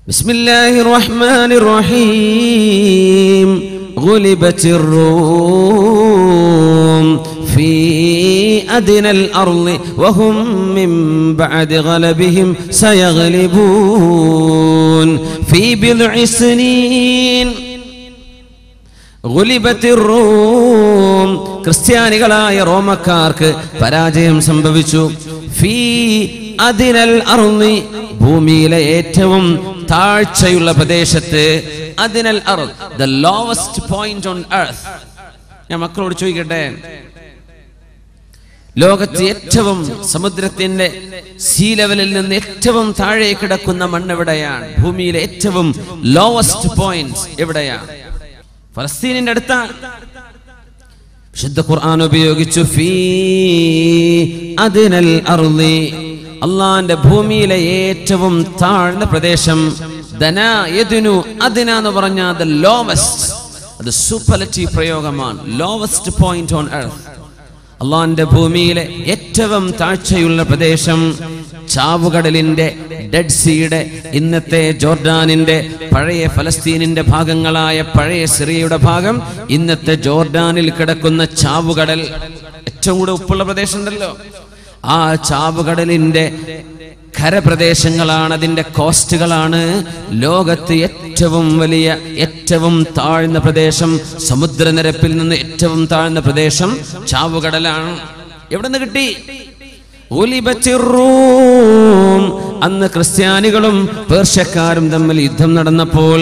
بسم الله الرحمن الرحيم غلبت الروم في أدنى الأرض وهم من بعد غلبهم سيغلبون في بضع سنين ഗുലിബത്തി room ക്രിസ്ത്യാനികളായ റോമക്കാർക്ക് പരാജയം സംഭവിച്ചു ഫീ അതിനൽ അറുന്നി ഭൂമിയിലെ ഏറ്റവും താഴ്ചയുള്ള പ്രദേശത്ത് അതിനൽ അർ the lowest point on earth ഞാൻ മക്കളോട് ചോദിക്കട്ടെ ലോകത്ത് ഏറ്റവും സമുദ്രത്തിന്റെ സീ ലെവലിൽ നിന്ന് ഏറ്റവും താഴെ കിടക്കുന്ന മണ്ണ് എവിടെയാണ് ഭൂമിയിലെ ഏറ്റവും ലോവസ്റ്റ് പോയിന്റ് എവിടെയാണ് ഫലസ്തീനിന്റെ അടുത്താണ് വിശുദ്ധ ഖുർആൻ ഉപയോഗിച്ചു ഫീ അതിനൽ അർളി അള്ളാന്റെ ഭൂമിയിലെ ഏറ്റവും താഴ്ന്ന പ്രദേശം ധന യദുനു അതിന എന്ന് പറഞ്ഞ ദ ലോവസ്റ്റ് അത് സൂപ്പർലറ്റീവ് പ്രയോഗമാണ് ലോവസ്റ്റ് പോയിന്റ് ഓൺ എർത്ത് അള്ളാന്റെ ഭൂമിയിലെ ഏറ്റവും താഴ്ചയുള്ള പ്രദേശം ചാവുകടലിന്റെ ഡെഡ് സീയുടെ ഇന്നത്തെ ജോർഡാനിന്റെ പഴയ ഫലസ്തീനിന്റെ ഭാഗങ്ങളായ പഴയ സിറിയയുടെ ഭാഗം ഇന്നത്തെ ജോർഡാനിൽ കിടക്കുന്ന ചാവുകടൽ ഏറ്റവും കൂടെ ഉപ്പുള്ള പ്രദേശം ഉണ്ടല്ലോ ആ ചാവുകടലിന്റെ കരപ്രദേശങ്ങളാണ് അതിന്റെ കോസ്റ്റുകളാണ് ലോകത്ത് ഏറ്റവും വലിയ ഏറ്റവും താഴ്ന്ന പ്രദേശം സമുദ്രനിരപ്പിൽ നിന്ന് ഏറ്റവും താഴ്ന്ന പ്രദേശം ചാവുകടലാണ് എവിടെ നിന്ന് കിട്ടി ഒലിബച്ചിറൂം. അന്ന് ക്രിസ്ത്യാനികളും പേർഷ്യക്കാരും തമ്മിൽ യുദ്ധം നടന്നപ്പോൾ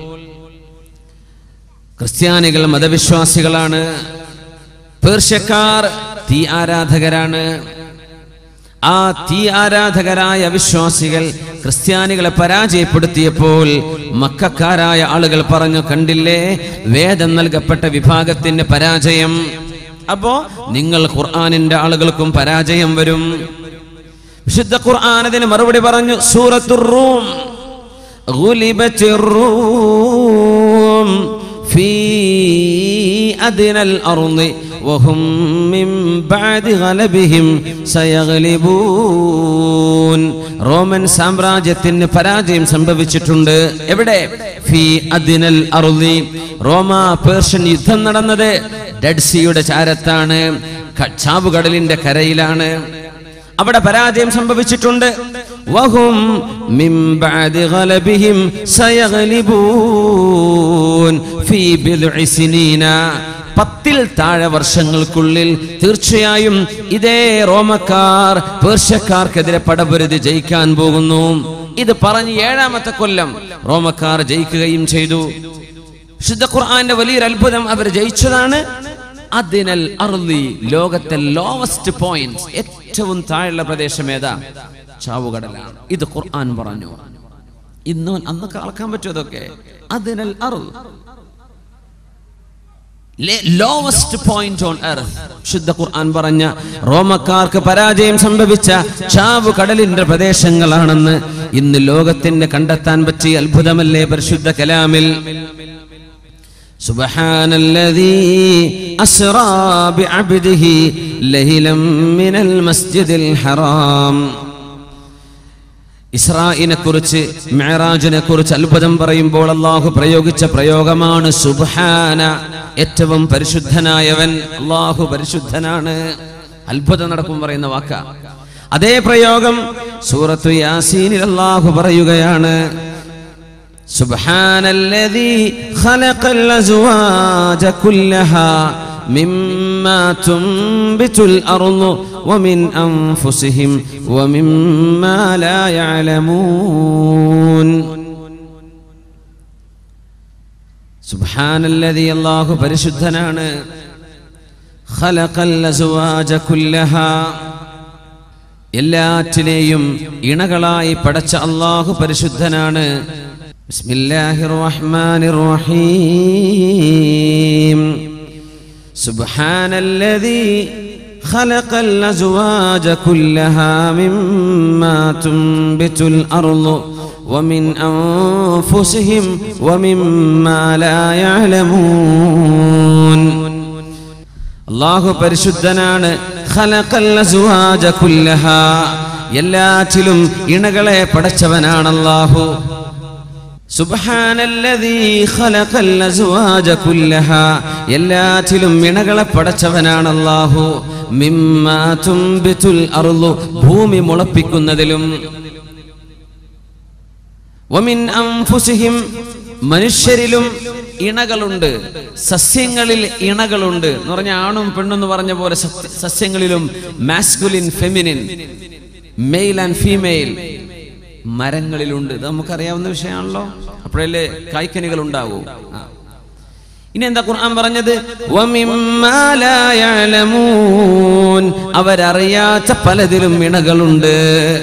ക്രിസ്ത്യാനികൾ മതവിശ്വാസികളാണ് പേർഷ്യക്കാർ തീ ആരാധകരാണ് ആ തീ ആരാധകരായ വിശ്വാസികൾ ക്രിസ്ത്യാനികളെ പരാജയപ്പെടുത്തിയപ്പോൾ മക്കാരായ ആളുകൾ പറഞ്ഞു കണ്ടില്ലേ വേദം നൽകപ്പെട്ട വിഭാഗത്തിന്റെ പരാജയം അപ്പോ നിങ്ങൾ ഖുർആാനിന്റെ ആളുകൾക്കും പരാജയം വരും വിശുദ്ധ ഖുർആൻ അതിന് മറുപടി പറഞ്ഞു സൂറത്തുർ റൂം غلبت الروم في أدنى الأرض وهم من بعد غلبهم سيغلبون റോമൻ സാമ്രാജ്യത്തിന് പരാജയം സംഭവിച്ചിട്ടുണ്ട് എവിടെ ഫി അദിനൽ അറുതി റോമ പേർഷ്യൻ യുദ്ധം നടന്നത് ഡെഡ് സിയുടെ ചാരത്താണ് ക- ചാവുകടലിന്റെ കരയിലാണ് അവിടെ പരാജയം സംഭവിച്ചിട്ടുണ്ട് വഹും മിൻ ബഅദി ഗലബിഹിം സയഗ്ലിബൂൻ ഫീ ബിദ്ഇ സിനീന പത്തിൽ താഴെ വർഷങ്ങൾക്കുള്ളിൽ തീർച്ചയായും ഇതേ റോമക്കാർ പേർഷ്യക്കാർക്കെതിരെ പടപൊരുതി ജയിക്കാൻ പോകുന്നു ഇത് പറഞ്ഞ് ഏഴാമത്തെ കൊല്ലം റോമക്കാർ ജയിക്കുകയും ചെയ്തു ശുദ്ധ ഖുർആന്റെ വലിയൊരു അത്ഭുതം അവർ ജയിച്ചതാണ് അതിനൽ അർലി ലോകത്തെ ലോവസ്റ്റ് പോയിന്റ് ഏറ്റവും താഴെയുള്ള പ്രദേശം ഏതാ ചാവുകടലാണ് ഇത് ഖുർആൻ പറഞ്ഞു ഇന്ന് അന്നൊക്കെ അളക്കാൻ പറ്റും അതൊക്കെ അതിനൽ അർൽ ലോവസ്റ്റ് പോയിന്റ് ഓൺ എർത്ത് ശുദ്ധ ഖുർആൻ പറഞ്ഞ റോമക്കാർക്ക് പരാജയം സംഭവിച്ച ചാവ് കടലിന്റെ പ്രദേശങ്ങളാണെന്ന് ഇന്ന് ലോകത്തിന് കണ്ടെത്താൻ പറ്റിയ അത്ഭുതമല്ലേ പരിശുദ്ധ കലാമിൽ سبحان الذي أسرى بعبده ليلا من المسجد الحرام ഇസ്രായിനെ കുറിച്ച് മെഹറാജിനെ കുറിച്ച് അത്ഭുതം പറയുമ്പോൾ അള്ളാഹു പ്രയോഗിച്ച പ്രയോഗമാണ് സുബ്ഹാന ഏറ്റവും പരിശുദ്ധനായവൻ അള്ളാഹു പരിശുദ്ധനാണ് അത്ഭുതം നടക്കും പറയുന്ന വാക്ക അതേ പ്രയോഗം സൂറത്തു യാസീനിൽ അള്ളാഹു പറയുകയാണ് سبحان الذي خلق الأزواج كلها مما تنبت الأرض ومن أنفسهم ومما لا يعلمون سبحان الذي الله പരിശുദ്ധനാണ് خلق الأزواج كلها എല്ലാറ്റിനെയും ഇണകളായി പടച്ച അള്ളാഹു പരിശുദ്ധനാണ് بسم الله الرحمن الرحيم سبحان الذي خلق الأزواج كلها مما تنبت الأرض ومن أنفسهم ومما لا يعلمون അള്ളാഹു പരിശുദ്ധനാണ് ഖലഖൽ അസ്വാജ കുല്ലഹ എല്ലാറ്റിലും ഇണകളെ പടച്ചവനാണ് അള്ളാഹു സുബ്ഹാനല്ലദീ ഖലഖൽ അസ്വാജ കുല്ലഹ എല്ലാറ്റിലും ഇണകളെ പടച്ചവനാണ് അല്ലാഹു മിമ്മാ തുംബിതുൽ അർളു ഭൂമി മുളപ്പിക്കുന്നതിലും വമിൻ അൻഫുസിഹിം മനുഷ്യരിലും ഇണകളുണ്ട് സസ്യങ്ങളിൽ ഇണകളുണ്ട് എന്ന് പറഞ്ഞ ആണും പെണ്ണും എന്ന് പറഞ്ഞ പോലെ സസ്യ- സസ്യങ്ങളിലും masculine feminine male and female മരങ്ങളിലുണ്ട് ഇത് നമുക്കറിയാവുന്ന വിഷയമാണല്ലോ അപ്പോഴല്ലേ കായ്ക്കനികൾ ഉണ്ടാവൂ ആ. ഇനി എന്താ ഖുർആൻ പറഞ്ഞത് വമിമ്മാ ലാ യഅലമൂൻ അവരറിയാത്ത പലതിലും ഇണകളുണ്ട്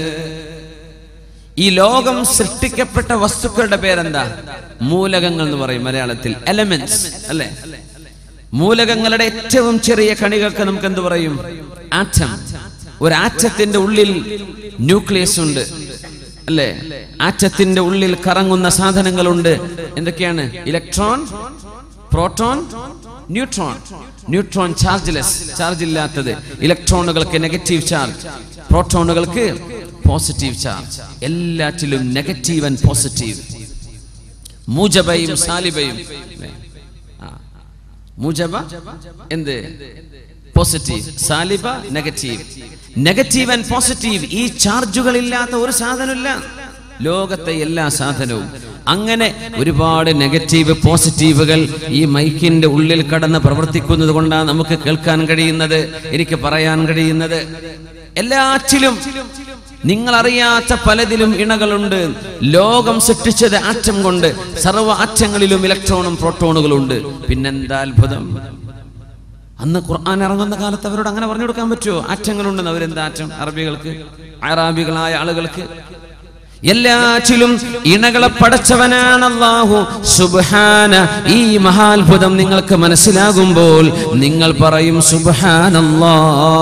ഈ ലോകം സൃഷ്ടിക്കപ്പെട്ട വസ്തുക്കളുടെ പേരെന്താ മൂലകങ്ങൾ എന്ന് പറയും മലയാളത്തിൽ എലമെന്റ്സ് അല്ലെ മൂലകങ്ങളുടെ ഏറ്റവും ചെറിയ കണികൾക്ക് നമുക്ക് എന്ത് പറയും ആറ്റം ഒരു ആറ്റത്തിന്റെ ഉള്ളിൽ ന്യൂക്ലിയസ് ഉണ്ട് അല്ലെ ആറ്റത്തിന്റെ ഉള്ളിൽ കറങ്ങുന്ന സാധനങ്ങളുണ്ട് എന്തൊക്കെയാണ് electron proton neutron neutron chargeless charge ഇല്ലാത്തത് ഇലക്ട്രോണുകൾക്ക് നെഗറ്റീവ് ചാർജ് പ്രോട്ടോണുകൾക്ക് പോസിറ്റീവ് ചാർജ് എല്ലാറ്റിലും നെഗറ്റീവ് ആൻഡ് പോസിറ്റീവ് മൂജബയും സാലിബയും അല്ലേ? ആ. മൂജബ എന്ത് പോസിറ്റീവ് സാലിബ നെഗറ്റീവ് നെഗറ്റീവ് ആൻഡ് പോസിറ്റീവ് ഈ ചാർജുകൾ ഇല്ലാത്ത ഒരു സാധനമില്ല ലോകത്തെ എല്ലാ സാധനവും അങ്ങനെ ഒരുപാട് നെഗറ്റീവ് പോസിറ്റീവുകൾ ഈ മൈക്കിന്റെ ഉള്ളിൽ കടന്ന് പ്രവർത്തിക്കുന്നത് കൊണ്ടാണ് നമുക്ക് കേൾക്കാൻ കഴിയുന്നത് എനിക്ക് പറയാൻ കഴിയുന്നത് എല്ലാറ്റിലും നിങ്ങൾ അറിയാത്ത പലതിലും ഇണകളുണ്ട് ലോകം സൃഷ്ടിച്ചത് ആറ്റം കൊണ്ട് സർവ്വ ആറ്റങ്ങളിലും ഇലക്ട്രോണും പ്രോട്ടോണുകളും ഉണ്ട് പിന്നെന്താ അത്ഭുതം അന്ന് ഖുർആൻ ഇറങ്ങുന്ന കാലത്ത് അവരോട് അങ്ങനെ പറഞ്ഞു കൊടുക്കാൻ പറ്റുമോ ആറ്റങ്ങളുണ്ടെന്ന് അവരെന്താ ആറ്റം അറബികൾക്ക് അറാബികളായ ആളുകൾക്ക് എല്ലാറ്റിലും ഇണകളെ പടച്ചവനാണ് അല്ലാഹു സുബ്ഹാന ഈ മഹാത്ഭുതം നിങ്ങൾക്ക് മനസ്സിലാകുമ്പോൾ നിങ്ങൾ പറയും സുബ്ഹാനല്ലാ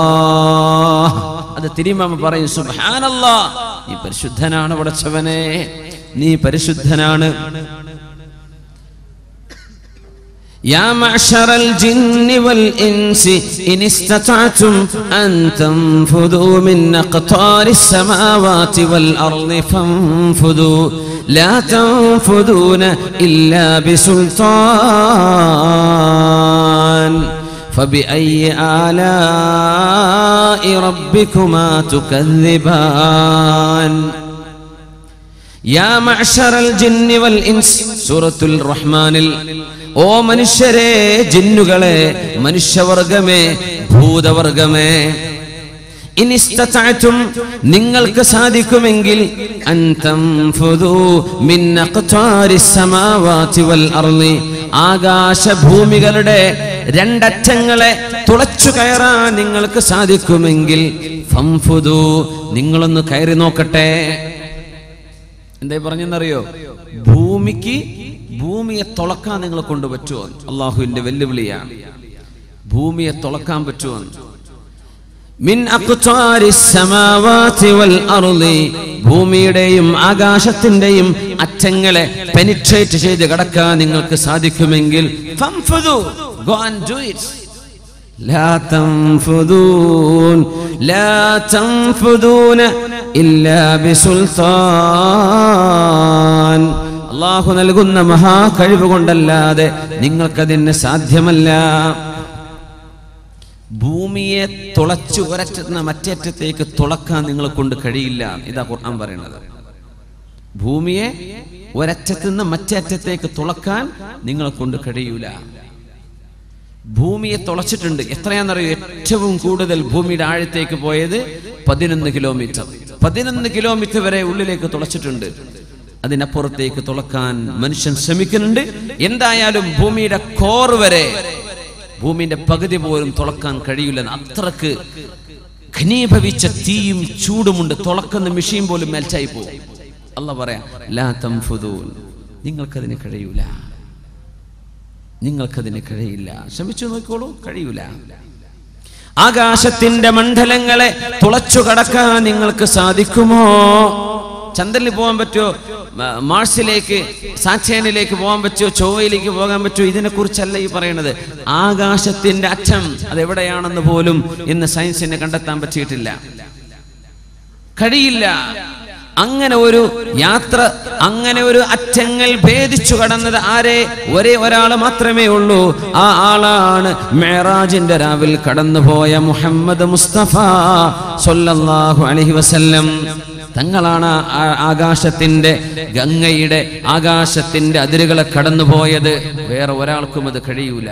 അത് തിരുമാമ പറയും സുബ്ഹാനല്ലാ നീ പരിശുദ്ധനാണ് പടച്ചവനെ നീ പരിശുദ്ധനാണ് يا معشر الجن والإنس إن استطعتم أن تنفذوا من أقطار السماوات والأرض فانفذوا لا تنفذون إلا بسلطان فبأي آلاء ربكما تكذبان യാ മഅ്ശറൽ ജിന്നി വൽ ഇൻസ് സൂറത്തുൽ റഹ്മാനിൽ ഓ മനുഷ്യരെ ജിന്നുകളെ മനുഷ്യവർഗമേ ഭൂതവർഗമേ ഇനിസ്തതഅതും നിങ്ങൾക്ക് സാധിക്കുമെങ്കിൽ അൻ തൻഫുദൂ മിൻ അഖ്താരിസ് സമാവാതി വൽ അർളി ആകാശ ഭൂമികളുടെ രണ്ടറ്റങ്ങളെ തുളച്ചു കയറാൻ നിങ്ങൾക്ക് സാധിക്കുമെങ്കിൽ ഫംഫുദൂ നിങ്ങളൊന്ന് കയറി നോക്കട്ടെ എന്തായി പറഞ്ഞെന്നറിയോ ഭൂമിക്ക് ഭൂമിയെ തുളക്കാൻ നിങ്ങളെ കൊണ്ട് പറ്റുമോ അള്ളാഹുവിന്റെ വെല്ലുവിളിയാണ് ഭൂമിയെ തുളക്കാൻ പറ്റുമോ മിൻ അഖ്താരിസ് സമാവാതി വൽ അർളി ഭൂമിയുടെയും ആകാശത്തിന്റെയും അറ്റങ്ങളെ പെനിട്രേറ്റ് ചെയ്ത് കടക്കാൻ നിങ്ങൾക്ക് സാധിക്കുമെങ്കിൽ ഫംഫുദു ഗോ ആൻഡ് ഡു ഇറ്റ് لا تنفذون لا تنفذون إلا بسلطان അള്ളാഹു നൽകുന്ന മഹാ കഴിവ് കൊണ്ടല്ലാതെ നിങ്ങൾക്കതിന് സാധ്യമല്ല ഭൂമിയെ തുളച്ചു ഒരറ്റത്തുനിന്ന് മറ്റേറ്റത്തേക്ക് തുളക്കാൻ നിങ്ങളെ കൊണ്ട് കഴിയില്ല ഇതാ ഖുർആൻ പറയുന്നത് ഭൂമിയെ ഒരറ്റത്തുനിന്ന് മറ്റേ അറ്റത്തേക്ക് തുളക്കാൻ നിങ്ങളെ കൊണ്ട് കഴിയൂല ഭൂമിയെ തുളച്ചിട്ടുണ്ട് എത്രയാണെന്നറിയോ ഏറ്റവും കൂടുതൽ ഭൂമിയുടെ ആഴത്തേക്ക് പോയത് പതിനൊന്ന് കിലോമീറ്റർ പതിനൊന്ന് കിലോമീറ്റർ വരെ ഉള്ളിലേക്ക് തുളച്ചിട്ടുണ്ട് അതിനപ്പുറത്തേക്ക് തുളക്കാൻ മനുഷ്യൻ ശ്രമിക്കുന്നുണ്ട് എന്തായാലും ഭൂമിയുടെ കോർ വരെ ഭൂമിന്റെ പകുതി പോലും തുളക്കാൻ കഴിയില്ലെന്ന് അത്രക്ക് ഘനീഭവിച്ച തീയും ചൂടുമുണ്ട് തുളക്കുന്ന മെഷീൻ പോലും മെൽറ്റായി പോകും അല്ല പറയാം ലാ തംഫുദൂൻ നിങ്ങൾക്കതിന് കഴിയൂല നിങ്ങൾക്കതിന് കഴിയില്ല ശ്രമിച്ചു നോക്കിക്കോളൂ കഴിയൂല ആകാശത്തിന്റെ മണ്ഡലങ്ങളെ തുളച്ചു കടക്കാൻ നിങ്ങൾക്ക് സാധിക്കുമോ ചന്ദ്രനിൽ പോകാൻ പറ്റുമോ മ- മാർസിലേക്ക് സാച്ചേനിലേക്ക് പോകാൻ പറ്റുമോ ചൊവ്വയിലേക്ക് പോകാൻ പറ്റുമോ ഇതിനെ കുറിച്ചല്ല ഈ പറയുന്നത് ആകാശത്തിന്റെ അറ്റം അതെവിടെയാണെന്ന് പോലും ഇന്ന് സയൻസിന് കണ്ടെത്താൻ പറ്റിയിട്ടില്ല കഴിയില്ല അങ്ങനെ ഒരു യാത്ര അങ്ങനെ ഒരു അറ്റങ്ങൾ ഭേദിച്ചു കടന്നത് ആരെ ഒരേ ഒരാൾ മാത്രമേ ഉള്ളൂ ആ ആളാണ് മേറാജിന്റെ രാവിൽ കടന്നുപോയ മുഹമ്മദ് മുസ്തഫ സൊല്ലാഹു അലഹി വസല്ലം തങ്ങളാണ് ആ ആകാശത്തിന്റെ ഗംഗയുടെ ആകാശത്തിന്റെ അതിരുകളെ കടന്നുപോയത് വേറെ ഒരാൾക്കും അത് കഴിയൂല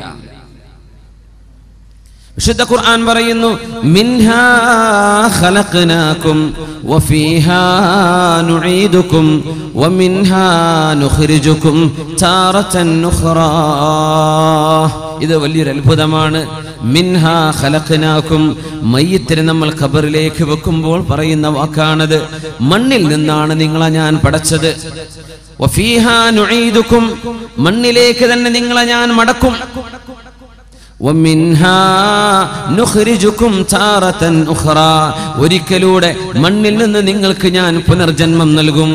വിശുദ്ധ ഖുർആൻ പറയുന്നു മിൻഹാ ഖലഖനാകും വഫീഹാ നുഈദുകും വമിൻഹാ നുഖ്രിജുകും താറതൻ നുഖ്റാ ഇത് വലിയൊരു അത്ഭുതമാണ് മിൻഹാ ഖലഖനാകും മയ്യത്തിനെ നമ്മൾ ഖബറിലേക്ക് വെക്കുമ്പോൾ പറയുന്ന വാക്കാണത് മണ്ണിൽ നിന്നാണ് നിങ്ങളെ ഞാൻ പടച്ചത് വഫീഹാ നുഈദുകും മണ്ണിലേക്ക് തന്നെ നിങ്ങളെ ഞാൻ മടക്കും ومنها نخرجكم تارة أخرى ഒരിക്കലൂടെ മണ്ണിൽ നിന്ന് നിങ്ങൾക്ക് ഞാൻ പുനർജന്മം നൽകും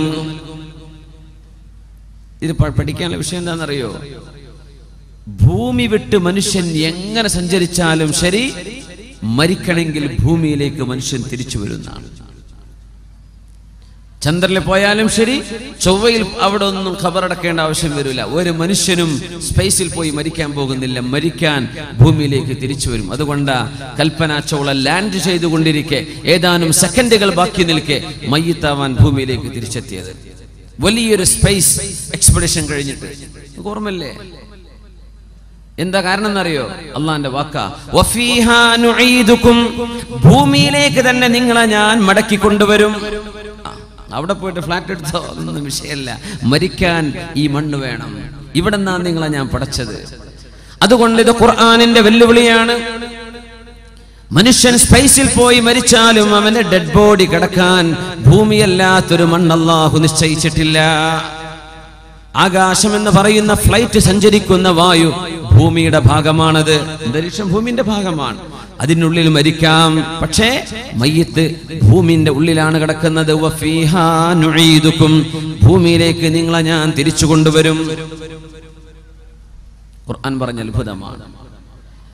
ഇത് പ- പഠിക്കാനുള്ള വിഷയം എന്താണെന്നറിയോ ഭൂമി വിട്ട് മനുഷ്യൻ എങ്ങനെ സഞ്ചരിച്ചാലും ശരി മരിക്കണമെങ്കിൽ ഭൂമിയിലേക്ക് മനുഷ്യൻ തിരിച്ചു വരുന്നതാണ് ചന്ദ്രനിൽ പോയാലും ശരി ചൊവ്വയിൽ അവിടെ ഒന്നും ഖബറടക്കേണ്ട ആവശ്യം വരില്ല ഒരു മനുഷ്യനും സ്പേസിൽ പോയി മരിക്കാൻ പോകുന്നില്ല മരിക്കാൻ ഭൂമിയിലേക്ക് തിരിച്ചു വരും അതുകൊണ്ട് കൽപ്പന ചൗള ലാൻഡ് ചെയ്തുകൊണ്ടിരിക്കെ ഏതാനും സെക്കൻഡുകൾ ബാക്കി നിൽക്കെ മയ്യത്താവാൻ ഭൂമിയിലേക്ക് തിരിച്ചെത്തിയത് വലിയൊരു സ്പേസ് എക്സ്പെഡിഷൻ കഴിഞ്ഞിട്ട് നിങ്ങൾക്ക് ഓർമ്മല്ലേ എന്താ കാരണം എന്നറിയോ അള്ളാന്റെ വാക്ക വഫീഹാ നുഈദുകും ഭൂമിയിലേക്ക് തന്നെ നിങ്ങളെ ഞാൻ മടക്കി കൊണ്ടുവരും ആ, അവിടെ പോയിട്ട് ഫ്ലാറ്റ് എടുത്തോ അതൊന്നും വിഷയമല്ല മരിക്കാൻ ഈ മണ്ണ് വേണം ഇവിടെ നിന്നാണ് നിങ്ങളെ ഞാൻ പടച്ചത് അതുകൊണ്ട് ഇത് ഖുർആാനിന്റെ വെല്ലുവിളിയാണ് മനുഷ്യൻ സ്പേസിൽ പോയി മരിച്ചാലും അവന്റെ ഡെഡ് ബോഡി കിടക്കാൻ ഭൂമിയല്ലാത്തൊരു മണ്ണല്ലാഹു നിശ്ചയിച്ചിട്ടില്ല ആകാശം എന്ന് പറയുന്ന ഫ്ലൈറ്റ് സഞ്ചരിക്കുന്ന വായു ഭൂമിയുടെ ഭാഗമാണത് അന്തരീക്ഷം ഭൂമിന്റെ ഭാഗമാണ് അതിനുള്ളിൽ മരിക്കാം പക്ഷേ മയ്യത്ത് ഭൂമിന്റെ ഉള്ളിലാണ് കിടക്കുന്നത് വഫീഹാ നുഈദുക്കും. ഭൂമിയിലേക്ക് നിങ്ങളെ ഞാൻ തിരിച്ചു കൊണ്ടുവരും ഖുർആൻ പറഞ്ഞ അത്ഭുതമാണ്